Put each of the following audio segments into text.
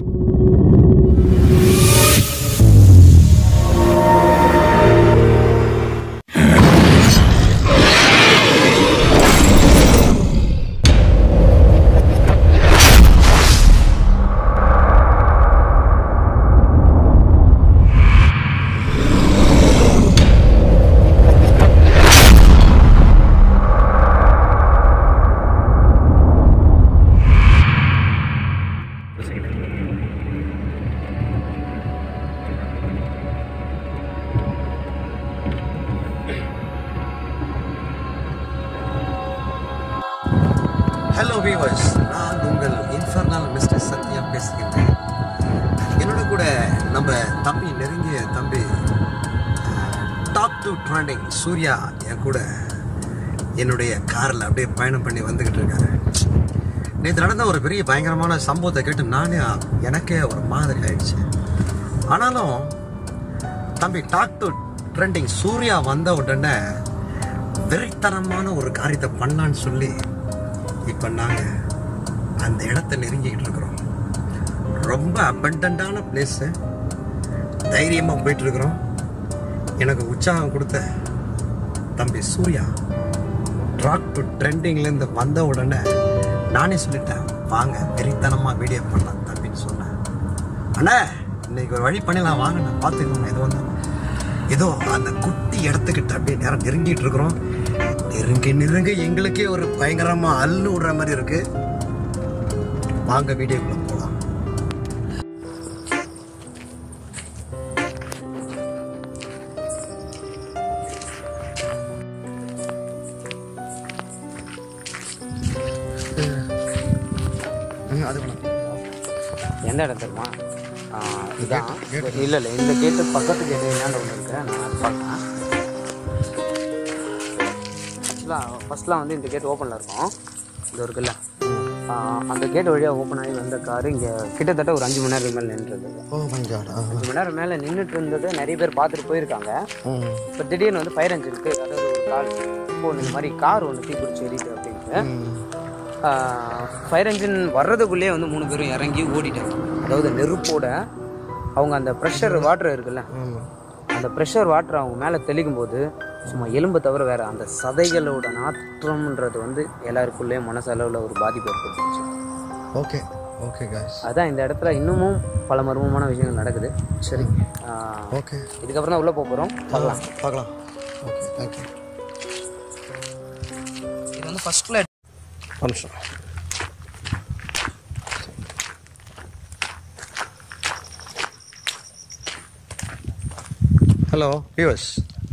Hello viewers நான் உங்கள் infernal mister Sathya பேசுகின்றேன் என்னோட கூட நம்ம தம்பி நெருங்கிய தம்பி டாப் டு ட்ரெண்டிங் சூர்யா என் கூட என்னுடைய காரில் அப்படியே பயணம் பண்ணி வந்துக்கிட்டு இருக்காரு நேற்று நடந்த ஒரு பெரிய பயங்கரமான சம்பவத்தை கேட்டு நானே எனக்கே ஒரு மாதிரி ஆயிடுச்சு ஆனாலும் தம்பி டாக் டு ட்ரெண்டிங் சூர்யா வந்த உடனே வெறித்தனமான ஒரு காரியத்தை பண்ணலான்னு சொல்லி இப்போ நாங்கள் அந்த இடத்த நெருங்கிக்கிட்டு இருக்கிறோம் ரொம்ப அபண்டண்டான பிளேஸு தைரியமாக போயிட்டு இருக்கிறோம் எனக்கு உற்சாகம் கொடுத்த தம்பி சூர்யா ட்ராக் டு ட்ரெண்டிங்லேருந்து வந்த உடனே நானே சொல்லிட்டேன் வாங்க வெறித்தனமாக வீடியோ பண்ணலாம் தம்பின்னு சொன்னேன் அண்ணா இன்னைக்கு ஒரு வழி பண்ணிடலாம் வாங்க நான் பார்த்துக்கோங்க இது வந்து ஏதோ அந்த குட்டி இடத்துக்கிட்ட அப்படியே நேரம் நெருங்கிட்டு இருக்கிறோம் நெருங்கி நெருங்கி எங்களுக்கே ஒரு பயங்கரமா அள்ளு விடுற மாதிரி இருக்கு வாங்க வீடியோக்குள்ள போலாம் அது வேணாம். எந்த இடம் தெரியுமா ஆ, இதான் இல்லை இல்லை இந்த கேட்டு பக்கத்து கேட்டு என்னென்ன ஒன்று இருக்கு நான் அது பார்க்குறேன் ஆக்சுவலாக ஃபஸ்ட்லாம் வந்து இந்த கேட் ஓப்பனில் இருக்கும் இது இருக்குல்ல ஆ, அந்த கேட் வழியாக ஓப்பன் ஆகி வந்த காரு இங்கே கிட்டத்தட்ட ஒரு அஞ்சு மணி நேரம் மேலே நின்றுருந்தது ஓ மை காட் அஞ்சு மணி நேரம் மேலே நின்றுட்டு இருந்தது நிறைய பேர் பார்த்துட்டு போயிருக்காங்க இப்போ திடீர்னு வந்து ஃபயர் இன்ஜினுக்கு அதாவது ஒரு கால் ஃபோன் இந்த மாதிரி கார் ஒன்று தீப்பிடிச்சு எரியுது அப்படின்ட்டு ஃபயர் இன்ஜின் வர்றதுக்குள்ளேயே வந்து மூணு பேரும் இறங்கி ஓடிட்டாங்க அதாவது நெருப்போட அவங்க அந்த ப்ரெஷர் வாட்டர் இருக்குல்ல அந்த ப்ரெஷர் வாட்டர் அவங்க மேலே தெளிக்கும் போது சும்மா எலும்பு தவிர வேற அந்த சதைகளோட நாற்றம்ன்றது வந்து எல்லாருக்குள்ளேயும் மனசளவில் ஒரு பாதிப்பு ஏற்படுத்துச்சு ஓகே ஓகே காய்ஸ் அதான் இந்த இடத்துல இன்னமும் பல மர்மமான விஷயங்கள் நடக்குது சரி ஆஹ், ஓகே இதுக்கப்புறம் தான் உள்ளே போக போகிறோம் பார்க்கலாம் பார்க்கலாம் ஓகே தேங்க்யூ இது வந்து ஃபர்ஸ்ட் ஃப்ளைட் ஒரு நிமிஷம் ஹலோ வியூவர்ஸ்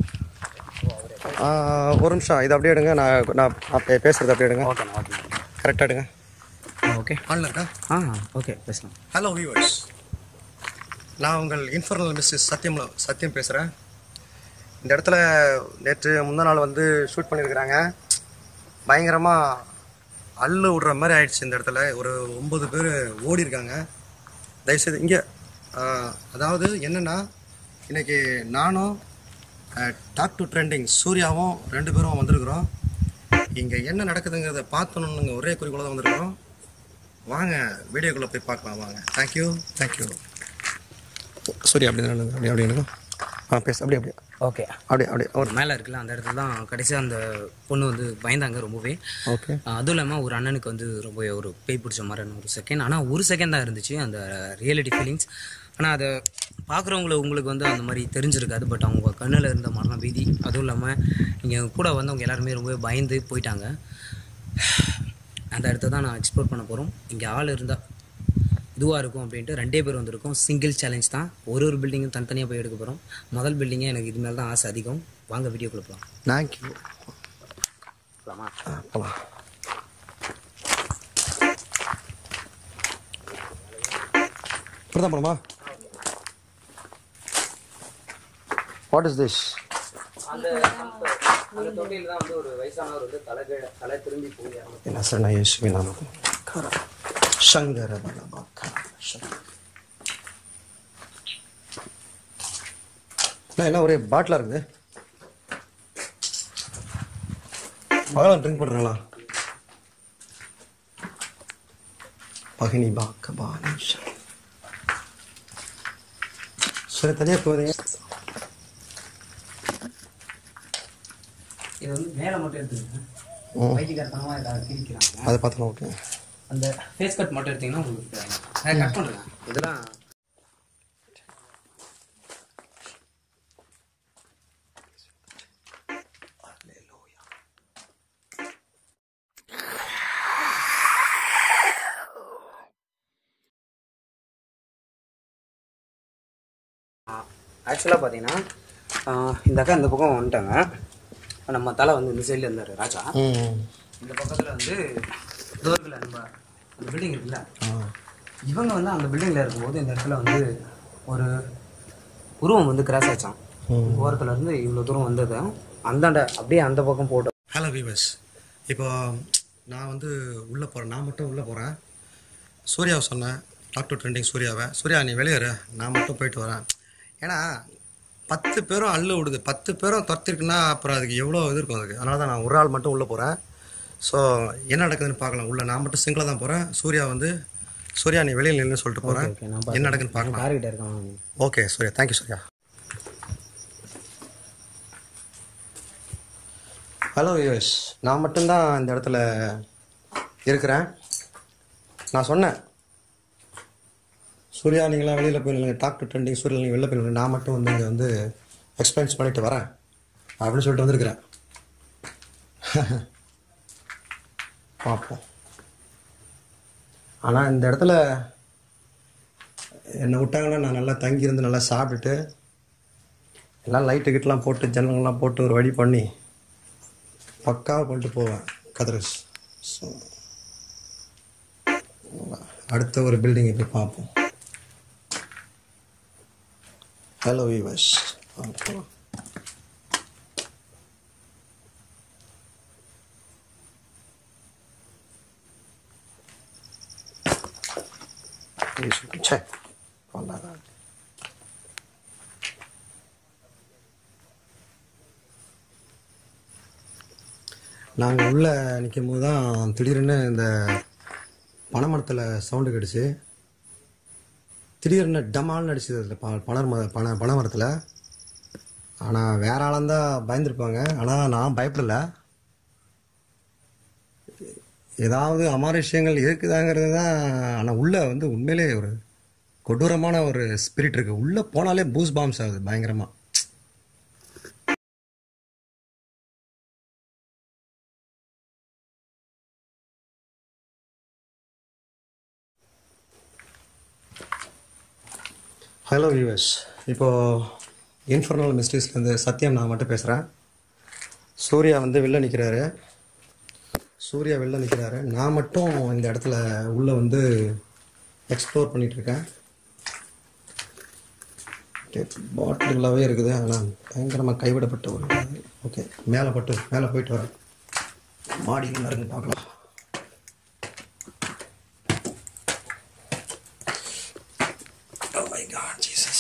ஒரு நிமிஷம் இது அப்படியே எடுங்க நான் நான் அப்ப பேசுறது அப்படியே எடுங்க ஓகேண்ணா ஓகே கரெக்டாக எடுங்க ஓகே ஆன்ல இருக்கா ஆ ஓகே பேசலாம் ஹலோ வியூவர்ஸ் நான் உங்கள் இன்ஃபர்னல் மிஸ்ஸஸ் சத்யம் சத்யம் பேசுகிறேன் இந்த இடத்துல நேற்று முந்தா நாள் வந்து ஷூட் பண்ணியிருக்கிறாங்க பயங்கரமாக அள்ளு விடுற மாதிரி ஆயிடுச்சு இந்த இடத்துல ஒரு ஒம்பது பேர் ஓடி இருக்காங்க தயவுசெய்து இங்கே அதாவது என்னென்னா இன்னைக்கு நானும் டாக் டு ட்ரெண்டிங் சூர்யாவும் ரெண்டு பேரும் வந்திருக்கிறோம் இங்கே என்ன நடக்குதுங்கிறத பார்த்தணுங்க ஒரே குறிக்கோள தான் வந்திருக்கிறோம் வாங்க வீடியோக்குள்ளே போய் பார்க்கலாம் வாங்க தேங்க்யூ தேங்க்யூ சரி அப்படி தான் அப்படி அப்படி எனக்கு ஆ பேச அப்படியே அப்படியே ஓகே அப்படியே அப்படியே ஒரு மேலே இருக்குல்ல அந்த இடத்துல தான் கடைசியாக அந்த பொண்ணு வந்து பயந்தாங்க ரொம்பவே ஓகே ஆஹ் அதுவும் இல்லாமல் ஒரு அண்ணனுக்கு வந்து ரொம்ப ஒரு பேய் பிடிச்ச மாதிரியான ஒரு செகண்ட் ஆனால் ஒரு செகண்ட் தான் இருந்துச்சு அந்த ரியாலிட்டி ஃபீலிங்ஸ் ஆனால் அதை பார்க்குறவங்கள உங்களுக்கு வந்து அந்த மாதிரி தெரிஞ்சிருக்காது பட் அவங்க கண்ணில் இருந்த மரண பீதி அதுவும் இல்லாமல் இங்கே கூட வந்தவங்க எல்லாருமே ரொம்பவே பயந்து போயிட்டாங்க அந்த இடத்த தான் நான் எக்ஸ்ப்ளோர் பண்ண போகிறோம் இங்கே ஆள் இருந்தால் இதுவாக இருக்கும் அப்படின்ட்டு ரெண்டே பேர் வந்திருக்கோம் சிங்கிள் சேலஞ்ச் தான் ஒரு ஒரு பில்டிங்கும் தனித்தனியாக போய் எடுக்க போகிறோம் முதல் பில்டிங்கே எனக்கு இது மேலே தான் ஆசை அதிகம் வாங்க வீடியோக்குள்ள போகலாம் தேங்க்யூ போகலாமா போகலாம் இப்படி தான் போகணுமா வாட் இஸ் திஸ் அந்த அந்த தொட்டியில் தான் வந்து ஒரு வயசானவர் வந்து தலை கீழ- தலை திரும்பி போய் இறந்து- என்ன சார் நான் யேசுவி நாமம் சங்கர பலபாக்கா என்ன ஒரே பாட்டிலாக இருக்குது பகலாம் ட்ரிங்க் பண்ணுறாங்களா பகினி பாக்க பானேஷா சரி தனியாக போகிறீங்க இது வந்து மேலே மட்டும் எடுத்துக்கோங்க ம். பைத்தியக்காரத்தனமாக இதாக கிரிக்கிறாங்க அதை பார்த்துக்கலாம் ஓகே அந்த ஃபேஸ் கட் மட்டும் எடுத்தீங்கன்னா உங்களுக்கு கட் பண்ணுறேன் இதெல்லாம் ஆக்சுவலாக பார்த்தீங்கன்னா ஆஹ் இந்த அக்கா இந்த பக்கம் வந்துட்டாங்க நம்ம தலை வந்து இந்த சைடில் இருந்தார் ராஜா ம் இந்த பக்கத்தில் வந்து தூரத்தில் நம்ம அந்த பில்டிங் இருக்குல்ல ஆ இவங்க வந்து அந்த பில்டிங்கில் இருக்கும்போது இந்த இடத்துல வந்து ஒரு உருவம் வந்து கிராஸ் ஆச்சான் ஓரத்துல இருந்து இவ்வளோ தூரம் வந்தது அந்தாண்ட அப்படியே அந்த பக்கம் போட்டு ஹலோ வீவர்ஸ் இப்போ நான் வந்து உள்ளே போகிறேன் நான் மட்டும் உள்ளே போகிறேன் சூர்யாவை சொன்னேன் டாக்டர் ட்ரெண்டிங் சூர்யாவை சூர்யா நீ வெளியேறு நான் மட்டும் போயிட்டு வரேன் ஏன்னா பத்து பேரும் அள்ளு விடுது பத்து பேரும் துரத்திருக்குன்னா அப்புறம் அதுக்கு எவ்வளோ இது இருக்கும் அதுக்கு அதனால தான் நான் ஒரு ஆள் மட்டும் உள்ளே போகிறேன் ஸோ என்ன நடக்குதுன்னு பார்க்கலாம் உள்ள நான் மட்டும் சிங்கிளாக தான் போகிறேன் சூர்யா வந்து சூர்யா நீ வெளியில் நில்லுன்னு சொல்லிட்டு போகிறேன் ஓகே நான் என்ன நடக்குதுன்னு பார்க்கலாம் கார்கிட்ட இருக்கான் okay Surya thank you Surya hello US நான் மட்டும்தான் இந்த இடத்துல இருக்கிறேன் நான் சொன்னேன் சூர்யா நீங்களாம் வெளியில் போயிருங்க டாக்டர் ட்ரெண்டிங் சூர்யா நீங்கள் வெளில போயிருங்க நான் மட்டும் வந்து இங்கே வந்து எக்ஸ்பென்ஸ் பண்ணிட்டு வரேன் அப்படின்னு சொல்லிட்டு வந்திருக்கிறேன் பார்ப்போம் ஆனால் இந்த இடத்துல என்னை விட்டாங்கன்னா நான் நல்லா தங்கியிருந்து நல்லா சாப்பிட்டுட்டு எல்லாம் லைட்டு கிட்டலாம் போட்டு ஜன்னங்கள்லாம் போட்டு ஒரு வழி பண்ணி பக்காவாக பண்ணிட்டு போவேன் கதிரஸ் ஸோ அடுத்த ஒரு பில்டிங்கை போய் பார்ப்போம் ஹலோ வீவர்ஸ் சே பண்ணாதான் நாங்கள் உள்ளே நிற்கும் போது தான் திடீர்னு இந்த பனைமரத்தில் சவுண்டு கிடச்சி திடீர்னு டமால்னு அடிச்சது அதில் ப பனர் ம பனை பனைமரத்தில் ஆனால் வேற ஆளாந்தான் பயந்துருப்பாங்க ஆனால் நான் பயப்படல ஏதாவது அமானுஷ்யங்கள் இருக்குதாங்கிறது தான் ஆனால் உள்ளே வந்து உண்மையிலே ஒரு கொடூரமான ஒரு ஸ்பிரிட் இருக்குது உள்ளே போனாலே பூஸ் பாம்ஸ் ஆகுது பயங்கரமாக ஹலோ வியூவர்ஸ் இப்போது இன்ஃபர்னல் மிஸ்ட்ரீஸ்லேருந்து சத்யம் நான் மட்டும் பேசுகிறேன் சூர்யா வந்து வெளில நிற்கிறாரு சூர்யா வெளில நிற்கிறாரு நான் மட்டும் இந்த இடத்துல உள்ளே வந்து எக்ஸ்ப்ளோர் பண்ணிகிட்ருக்கேன் பாட்டிலாகவே இருக்குது ஆனால் பயங்கரமாக கைவிடப்பட்ட ஒரு ஓகே மேலே பட்டு மேலே போயிட்டு வரேன் மாடியில் நறுங்க பார்க்கலாம் Oh my God, Jesus.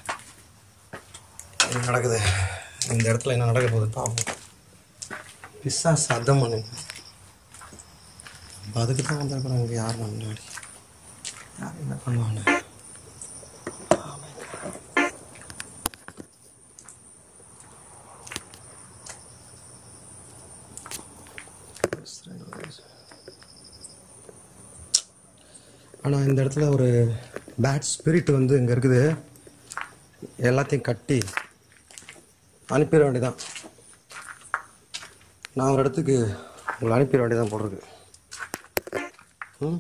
என்ன நடக்குது இந்த இடத்துல என்ன நடக்க போகுது பாவம் பிஸ்ஸா சத்தம் பண்ணு அதுக்கு தான் வந்திருக்கிறோம் இங்கே யார் முன்னாடி யார் என்ன பண்ணுவாங்க Oh my God. ஆனால் இந்த இடத்துல ஒரு பேட் ஸ்பிரிட் வந்து இங்கே இருக்குது எல்லாத்தையும் கட்டி அனுப்பிட வேண்டியதான் நான் ஒரு இடத்துக்கு உங்களை அனுப்பிட வேண்டியதான் போடுறது ம்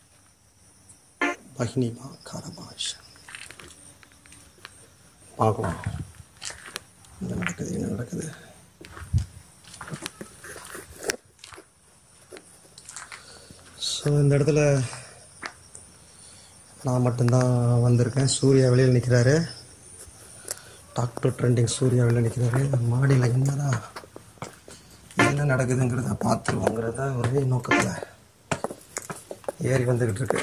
பஹினிமா காரபாஷ் பார்க்கலாம் என்ன நடக்குது என்ன நடக்குது ஸோ இந்த இடத்துல நான் மட்டும்தான் வந்திருக்கேன் சூர்யா வெளியில் நிற்கிறாரு டாக்டர் ட்ரெண்டிங் சூர்யா வெளியில் நிற்கிறாரு மாடியில் என்னதான் என்ன நடக்குதுங்கிறத பார்த்துருவோங்கிறத ஒரே நோக்கத்தில் ஏறி வந்துக்கிட்டு இருக்கு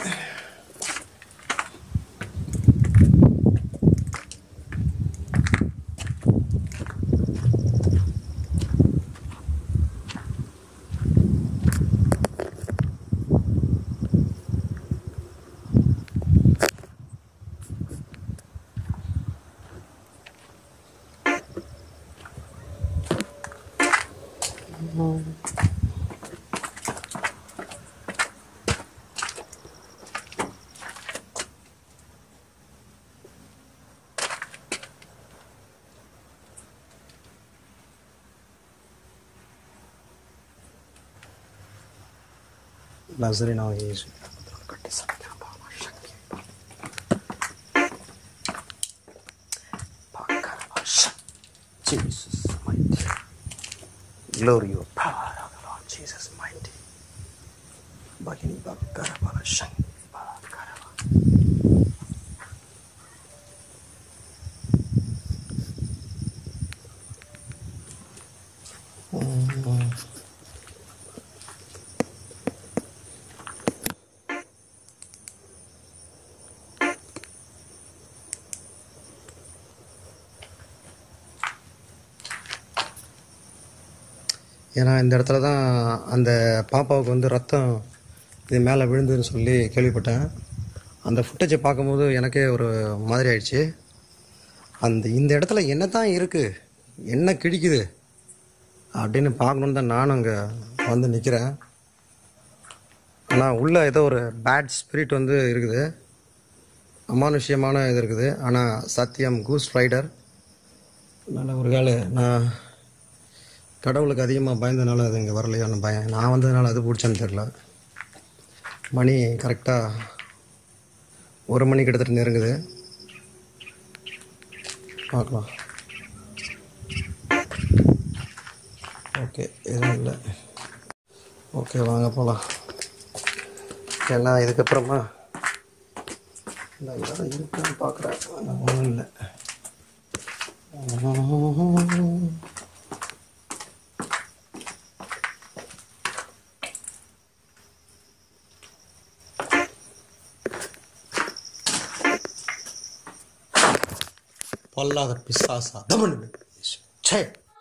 நசரினாக இயேசு Jesus mighty. Glory of power of the Lord Jesus mighty. Bagini Bakara Bala Shangi Bakara. ஏன்னா இந்த இடத்துல தான் அந்த பாப்பாவுக்கு வந்து ரத்தம் இது மேலே விழுந்துன்னு சொல்லி கேள்விப்பட்டேன் அந்த ஃபுட்டேஜை பார்க்கும்போது எனக்கே ஒரு மாதிரி ஆயிடுச்சு அந்த இந்த இடத்துல என்ன தான் இருக்குது என்ன கிழிக்குது அப்படின்னு பார்க்கணுன்னு தான் நானும் அங்கே வந்து நிற்கிறேன் ஆனால் உள்ள ஏதோ ஒரு பேட் ஸ்பிரிட் வந்து இருக்குது அமானுஷ்யமான இது இருக்குது ஆனால் சத்தியம் கூஸ் ரைடர் நல்ல ஒரு கால நான் கடவுளுக்கு அதிகமாக பயந்தனால அது இங்கே வரலையான பயம் நான் வந்ததுனால அது பிடிச்சான்னு தெரில மணி கரெக்டாக ஒரு மணி கிட்டத்தட்ட நெருங்குது பார்க்கலாம் ஓகே எதுவும் இல்லை ஓகே வாங்க போகலாம் ஏன்னா இதுக்கப்புறமா இல்லை ஏதாவது இருக்குன்னு பார்க்குறேன் ஒன்றும் இல்லை பொல்லாத பிசாசா கமனு சே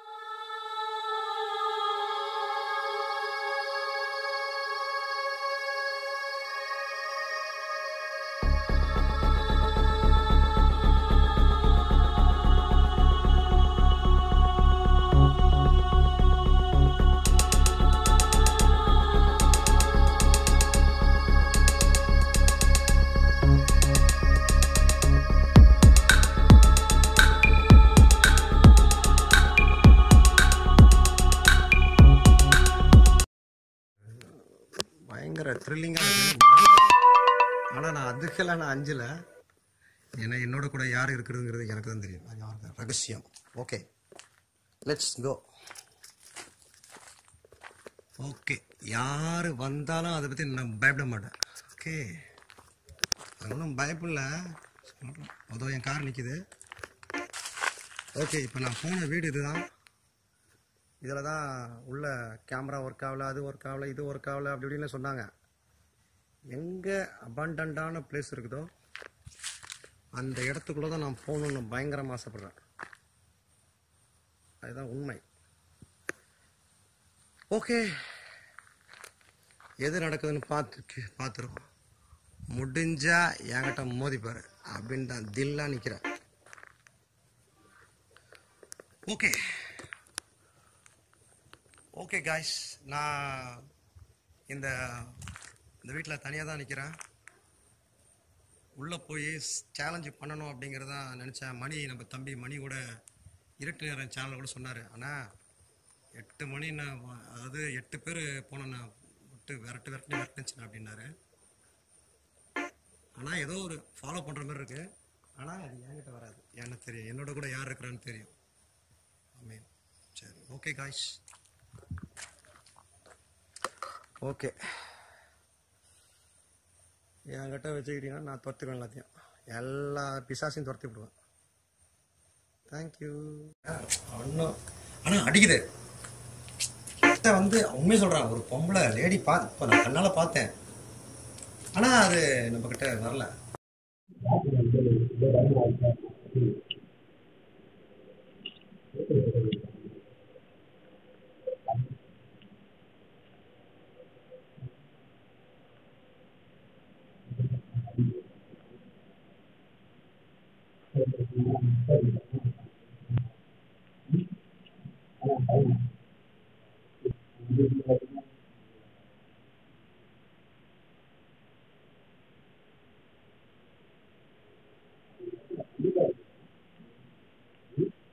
பயங்கர த்ரில்லிங்காக இருக்கு ஆனால் நான் அதுக்கெல்லாம் நான் அஞ்சல ஏன்னா என்னோட கூட யார் இருக்கிறதுங்கிறது எனக்கு தான் தெரியும் அது யாருக்கு ரகசியம் ஓகே லெட்ஸ் கோ ஓகே யார் வந்தாலும் அதை பற்றி நான் பயப்பட மாட்டேன் ஓகே அது ஒன்றும் பயப்படல சொல்கிறேன் அதோ என் கார் நிற்கிது ஓகே இப்போ நான் போன வீடு இதுதான் இதில் தான் உள்ள கேமரா ஒர்க் ஆகல அது ஒர்க் ஆகல இது ஒர்க் ஆகல அப்படி இப்படின்னு சொன்னாங்க எங்கே அபாண்டண்டான பிளேஸ் இருக்குதோ அந்த இடத்துக்குள்ளே தான் நான் போகணுன்னு பயங்கரமாக ஆசைப்பட்றேன் அதுதான் உண்மை ஓகே எது நடக்குதுன்னு பார்த்து பார்த்துருவோம் முடிஞ்சா என்கிட்ட மோதிப்பாரு அப்படின்னு தான் தில்லா நிற்கிறேன் ஓகே ஓகே காய்ஸ் நான் இந்த இந்த வீட்டில் தனியாக தான் நிற்கிறேன் உள்ளே போய் சேலஞ்சு பண்ணணும் அப்படிங்கிறதா நினச்சேன் மணி நம்ம தம்பி மணி கூட இருட்டு நேரம் சேனல் கூட சொன்னார் ஆனால் எட்டு மணி நான் வ- அதாவது எட்டு பேர் போனேன் நான் விட்டு விரட்டு விரட்டு விரட்டுச்சு அப்படின்னாரு ஆனால் ஏதோ ஒரு ஃபாலோ பண்ணுற மாதிரி இருக்கு ஆனால் அது என்கிட்ட வராது எனக்கு தெரியும் என்னோட கூட யார் இருக்கிறான்னு தெரியும் ஆமீன் சரி ஓகே காய்ஸ் ஓகே என்கிட்ட வச்சுக்கிட்டீங்கன்னா நான் துரத்துக்குவேன் எல்லாத்தையும் எல்லா பிசாசையும் துரத்தி விடுவேன் தேங்க்யூ ஒன்றும் ஆனால் அடிக்குது கிட்ட வந்து உண்மையை சொல்கிறேன் ஒரு பொம்பளை லேடி பார்த்து இப்போ நான் கண்ணால் பார்த்தேன் ஆனால் அது நம்ம கிட்ட வரல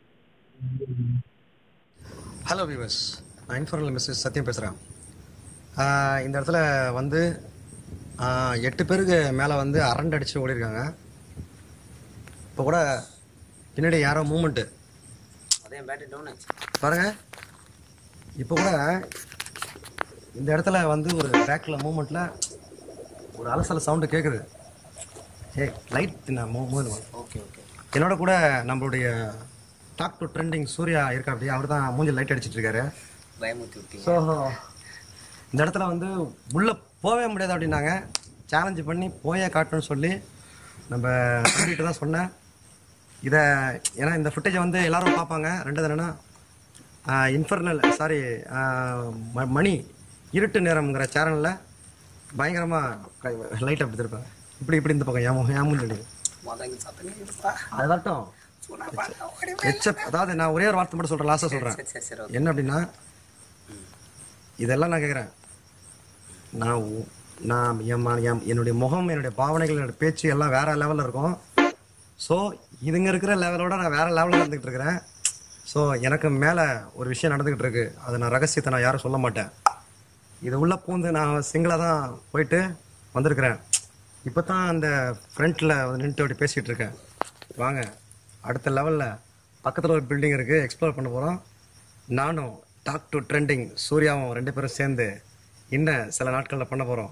ஹலோ வியூவர்ஸ் நான் இன்ஃபர்னல் மிஸ்டர் சத்யம் பேசுகிறேன் ஆஹ் இந்த இடத்துல வந்து ஆஹ் எட்டு பேருக்கு மேலே வந்து அரண்டு அடிச்சு ஓடிருக்காங்க இப்போ கூட பின்னாடி யாரோ மூமெண்ட்டு அதே பேட்டரி டவுன் ஆச்சு பாருங்க இப்போ கூட இந்த இடத்துல வந்து ஒரு பேக்கில் மூமெண்ட்டில் ஒரு அலசல சவுண்டு கேட்குது ஏ லைட் நான் மூ மூவ் ஓகே ஓகே என்னோட கூட நம்மளுடைய டாக் டு ட்ரெண்டிங் சூர்யா இருக்கா அப்படி அவர் தான் மூஞ்சி லைட் அடிச்சிட்டு இருக்காரு பயமுத்தி விட்டீங்க ஸோ இந்த இடத்துல வந்து உள்ளே போகவே முடியாது அப்படின்னாங்க சேலஞ்சு பண்ணி போயே காட்டணும்னு சொல்லி நம்ம சொல்லிட்டு தான் சொன்னேன் இதை ஏன்னா இந்த ஃபுட்டேஜை வந்து எல்லாரும் பார்ப்பாங்க ரெண்டு என்னன்னா இன்ஃபர்னல் சாரி மணி இருட்டு நேரம்ங்கிற சேனலில் பயங்கரமாக லைட் அப்படி திருப்பாங்க இப்படி இப்படி இந்த பக்கம் ஏமோ ஏமுன்னு சொல்லி மதங்க சாப்பிட்டு அதாட்டம் எச்சப் அதாவது நான் ஒரே ஒரு வார்த்தை மட்டும் சொல்கிறேன் லாஸ்ட்டாக சொல்கிறேன் சரி சரி சரி என்ன அப்படின்னா இதெல்லாம் நான் கேட்குறேன் நான் உ- நான் என் ம- என் என்னுடைய முகம் என்னுடைய பாவனைகள் என்னுடைய பேச்சு எல்லாம் வேற லெவலில் இருக்கும் ஸோ இதுங்க இருக்கிற லெவலோட நான் வேற லெவலில் இருந்துகிட்டு இருக்கிறேன் ஸோ எனக்கு மேலே ஒரு விஷயம் நடந்துக்கிட்டு இருக்கு அதை நான் ரகசியத்தை நான் யாரும் சொல்ல மாட்டேன் இது உள்ள பூந்து நான் சிங்கிளாக தான் போயிட்டு வந்திருக்கிறேன் இப்போ தான் அந்த ஃப்ரண்ட்டில் வந்து நின்றுட்டு அப்படி பேசிகிட்டு இருக்கேன் வாங்க அடுத்த லெவலில் பக்கத்தில் ஒரு பில்டிங் இருக்குது எக்ஸ்ப்ளோர் பண்ண போகிறோம் நானும் டாக் டு ட்ரெண்டிங் சூர்யாவும் ரெண்டு பேரும் சேர்ந்து இன்னும் சில நாட்களில் பண்ண போகிறோம்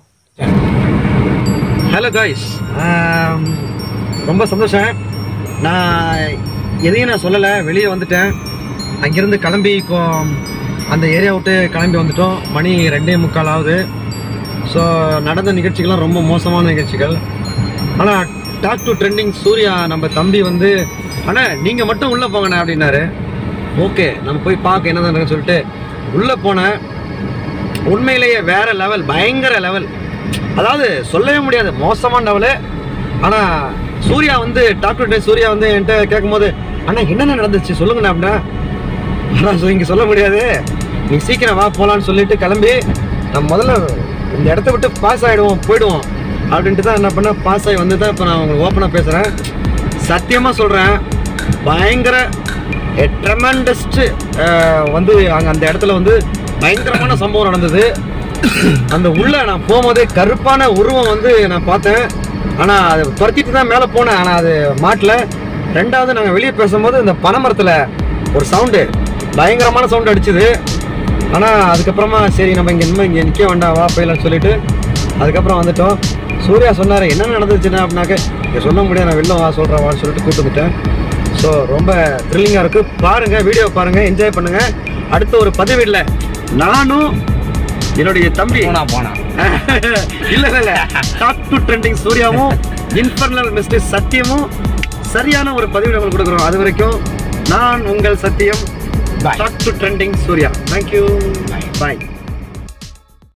ஹலோ காய்ஸ் ரொம்ப சந்தோஷம் நான் எதையும் நான் சொல்லலை வெளியே வந்துட்டேன் அங்கேருந்து கிளம்பி இப்போ அந்த ஏரியா விட்டு கிளம்பி வந்துட்டோம் மணி ரெண்டே முக்கால் ஆகுது ஸோ நடந்த நிகழ்ச்சிகள்லாம் ரொம்ப மோசமான நிகழ்ச்சிகள் ஆனால் டாக் டு ட்ரெண்டிங் சூர்யா நம்ம தம்பி வந்து அண்ணா நீங்கள் மட்டும் உள்ளே போங்கண்ணே அப்படின்னாரு ஓகே நம்ம போய் பார்க்க என்ன நடக்குன்னு சொல்லிட்டு உள்ளே போனேன் உண்மையிலேயே வேற லெவல் பயங்கர லெவல் அதாவது சொல்லவே முடியாது மோசமான லெவலு ஆனால் சூர்யா வந்து டாக்டர் டே சூர்யா வந்து என்கிட்ட கேட்கும்போது அண்ணா என்னென்ன நடந்துச்சு சொல்லுங்கண்ணா அப்படின்னா ஆனால் இங்கே சொல்ல முடியாது நீ சீக்கிரம் வா போகலான்னு சொல்லிட்டு கிளம்பி நான் முதல்ல இந்த இடத்த விட்டு பாஸ் ஆகிடுவோம் போயிடுவோம் அப்படின்ட்டு தான் என்ன பண்ண பாஸ் ஆகி வந்து தான் இப்போ நான் உங்களுக்கு ஓப்பனாக பேசுகிறேன் சத்தியமாக சொல்கிறேன் பயங்கர ட்ரெமண்டஸ்ட் வந்து அங்கே அந்த இடத்துல வந்து பயங்கரமான சம்பவம் நடந்தது அந்த உள்ள நான் போகும்போதே கருப்பான உருவம் வந்து நான் பார்த்தேன் ஆனால் அதை துரத்திட்டு தான் மேலே போனேன் ஆனால் அது மாட்டல ரெண்டாவது நாங்கள் வெளியே பேசும்போது இந்த பனைமரத்தில் ஒரு சவுண்டு பயங்கரமான சவுண்டு அடிச்சுது ஆனால் அதுக்கப்புறமா சரி நம்ம இங்கே இனிமேல் இங்கே நிற்க வேண்டாம் வா போயிடலாம்னு சொல்லிட்டு அதுக்கப்புறம் வந்துட்டோம் சூர்யா சொன்னார் என்ன நடந்துச்சுன்னா அப்படின்னாக்க இங்கே சொல்ல முடியாது நான் வெளில வா சொல்கிறேன் வான்னு சொல்லிட்டு கூப்பிட்டு வந்துட்டேன் ஸோ ரொம்ப த்ரில்லிங்காக இருக்குது பாருங்கள் வீடியோ பாருங்கள் என்ஜாய் பண்ணுங்கள் அடுத்த ஒரு பதிவில் நானும் என்னுடைய தம்பி போனா போனா இல்ல இல்ல இல்ல டாப் டு ட்ரெண்டிங் சூர்யாவும் இன்ஃபர்னல் மிஸ்டர் சத்தியமும் சரியான ஒரு பதிவு உங்களுக்கு கொடுக்குறோம் அது வரைக்கும் நான் உங்கள் Sathyam Bye. Top to trending Surya thank you bye